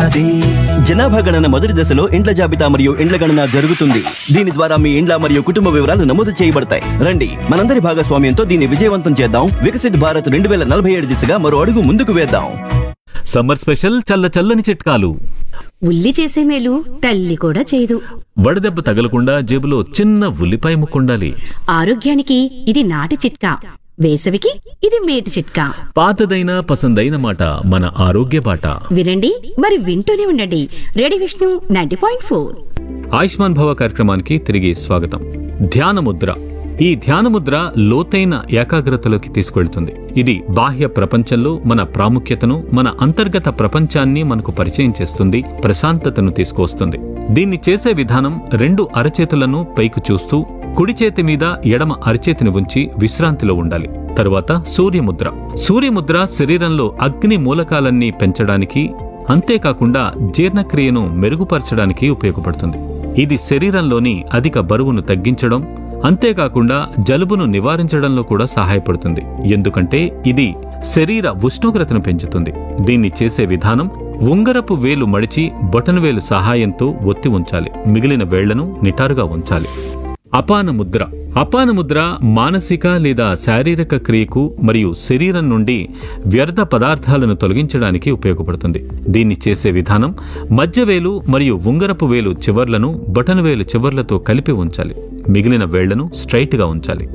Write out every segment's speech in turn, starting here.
ఉన్నది జనాభా గణన మొదటి దశలో ఇండ్ల జాబితా మరియు ఇండ్ల గణన జరుగుతుంది దీని ద్వారా మీ ఇండ్ల మరియు కుటుంబ వివరాలు నమోదు చేయబడతాయి రండి మనందరి భాగస్వామ్యంతో దీన్ని విజయవంతం చేద్దాం వికసిత్ భారత్ రెండు వేల నలభై ఏడు దిశగా మరో అడుగు ముందుకు వేద్దాం సమ్మర్ స్పెషల్ చల్ల చల్లని చిట్కాలు ఉల్లి చేసే మేలు తల్లి కూడా చేయదు వడదెబ్బ తగలకుండా జేబులో చిన్న ఉల్లిపాయ ముక్కుండాలి ఆరోగ్యానికి ఇది నాటి చిట్కా వేసవికి ఇది మేటి చిట్కా పాతదైన పసందైన మాట మన ఆరోగ్య బాట వినండి మరి వింటూనే ఉండండి ready Vishnu ninety point four Ayushman Bhava కార్యక్రమానికి తిరిగి స్వాగతం ధ్యాన ముద్ర ఈ ధ్యాన ముద్ర లోతైన ఏకాగ్రతలోకి తీసుకెళ్తుంది ఇది బాహ్య ప్రపంచంలో మన ప్రాముఖ్యతను మన అంతర్గత ప్రపంచాన్ని మనకు పరిచయం చేస్తుంది ప్రశాంతతను తీసుకువస్తుంది దీన్ని చేసే విధానం రెండు అరచేతులను పైకి చూస్తూ కుడి చేతి మీద ఎడమ అరచేతిని ఉంచి విశ్రాంతిలో ఉండాలి తరువాత సూర్యముద్ర సూర్యముద్ర శరీరంలో అగ్ని మూలకాలన్నీ పెంచడానికి అంతేకాకుండా జీర్ణక్రియను మెరుగుపరచడానికి ఉపయోగపడుతుంది ఇది శరీరంలోని అధిక బరువును తగ్గించడం అంతేకాకుండా జలుబును నివారించడంలో కూడా సహాయపడుతుంది ఎందుకంటే ఇది శరీర ఉష్ణోగ్రతను పెంచుతుంది దీన్ని చేసే విధానం ఉంగరపు వేలు మడిచి బొటనవేలు సహాయంతో ఒత్తి ఉంచాలి మిగిలిన వేళ్లను నిటారుగా ఉంచాలి అపాన ముద్ర అపాన ముద్ర మానసిక లేదా శారీరక క్రియకు మరియు శరీరం నుండి వ్యర్థ పదార్థాలను తొలగించడానికి ఉపయోగపడుతుంది దీన్ని చేసే విధానం మధ్యవేలు మరియు ఉంగరపు వేలు చివర్లను బటనవేలు చివర్లతో కలిపి ఉంచాలి మిగిలిన వేళ్లను స్ట్రైట్గా ఉంచాలి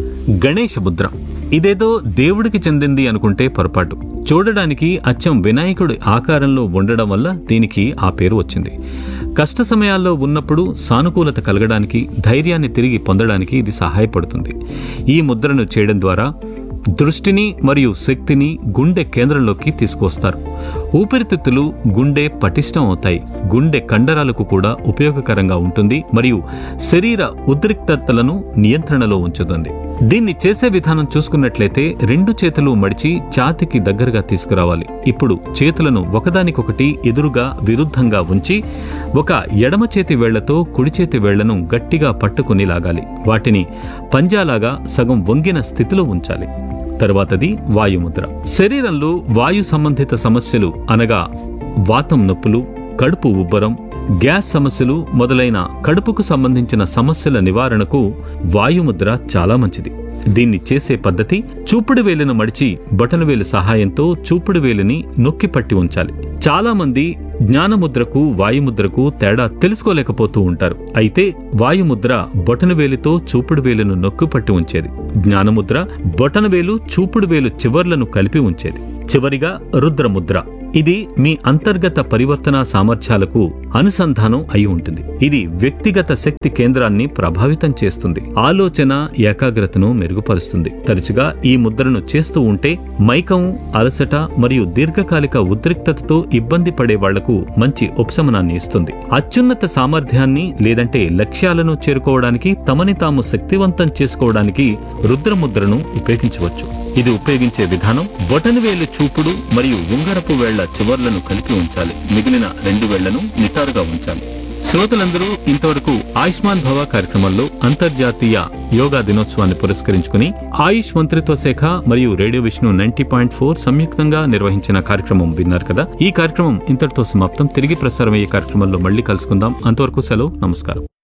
గణేష ముద్ర ఇదేదో దేవుడికి చెందింది అనుకుంటే పొరపాటు చూడడానికి అచ్చం వినాయకుడి ఆకారంలో ఉండడం వల్ల దీనికి ఆ పేరు వచ్చింది కష్ట సమయాల్లో ఉన్నప్పుడు సానుకూలత కలగడానికి ధైర్యాన్ని తిరిగి పొందడానికి ఇది సహాయపడుతుంది ఈ ముద్రను చేయడం ద్వారా దృష్టిని మరియు శక్తిని గుండె కేంద్రంలోకి తీసుకువస్తారు ఊపిరితిత్తులు గుండె పటిష్టం అవుతాయి గుండె కండరాలకు కూడా ఉపయోగకరంగా ఉంటుంది మరియు శరీర ఉద్రిక్తతలను నియంత్రణలో ఉంచుతుంది దీన్ని చేసే విధానం చూసుకున్నట్లయితే రెండు చేతులు మడిచి ఛాతికి దగ్గరగా తీసుకురావాలి ఇప్పుడు చేతులను ఒకదానికొకటి ఎదురుగా విరుద్ధంగా ఉంచి ఒక ఎడమ చేతి వేళ్లతో కుడి చేతి వేళ్లను గట్టిగా పట్టుకుని లాగాలి వాటిని పంజాలాగా సగం వంగిన స్థితిలో ఉంచాలి తరువాతది వాయుముద్ర శరీరంలో వాయు సంబంధిత సమస్యలు అనగా వాతం నొప్పులు కడుపు ఉబ్బరం గ్యాస్ సమస్యలు మొదలైన కడుపుకు సంబంధించిన సమస్యల నివారణకు వాయుముద్ర చాలా మంచిది దీన్ని చేసే పద్ధతి చూపుడు వేలును మడిచి బటనవేలు సహాయంతో చూపుడు వేలిని నొక్కి పట్టి ఉంచాలి చాలా మంది జ్ఞానముద్రకు వాయుముద్రకు తేడా తెలుసుకోలేకపోతూ ఉంటారు అయితే వాయుముద్ర బొటనవేలితో చూపుడు వేలును నొక్కి పట్టి ఉంచేది జ్ఞానముద్ర బొటనవేలు చూపుడు వేలు చివర్లను కలిపి ఉంచేది చివరిగా రుద్రముద్ర ఇది మీ అంతర్గత పరివర్తన సామర్థ్యాలకు అనుసంధానం అయి ఉంటుంది ఇది వ్యక్తిగత శక్తి కేంద్రాన్ని ప్రభావితం చేస్తుంది ఆలోచన ఏకాగ్రతను మెరుగుపరుస్తుంది తరచుగా ఈ ముద్రను చేస్తూ ఉంటే మైకం అలసట మరియు దీర్ఘకాలిక ఉద్రిక్తతతో ఇబ్బంది పడే వాళ్లకు మంచి ఉపశమనాన్ని ఇస్తుంది అత్యున్నత సామర్థ్యాన్ని లేదంటే లక్ష్యాలను చేరుకోవడానికి తమని తాము శక్తివంతం చేసుకోవడానికి రుద్రముద్రను ఉపయోగించవచ్చు ఇది ఉపయోగించే విధానం బొటనవేలు చూపుడు మరియు ఉంగరపు వేళ్ల చివర్లను కలిపి ఉంచాలి మిగిలిన రెండు వేళ్లను నిటారుగా ఉంచాలి శ్రోతలందరూ ఇంతవరకు ఆయుష్మాన్ భవ కార్యక్రమంలో అంతర్జాతీయ యోగా దినోత్సవాన్ని పురస్కరించుకుని ఆయుష్ మంత్రిత్వ శాఖ మరియు radio Vishnu ninety point four సంయుక్తంగా నిర్వహించిన కార్యక్రమం విన్నారు కదా ఈ కార్యక్రమం ఇంతటితో సమాప్తం తిరిగి ప్రసారమయ్యే కార్యక్రమంలో మళ్ళీ కలుసుకుందాం అంతవరకు సెలవు నమస్కారం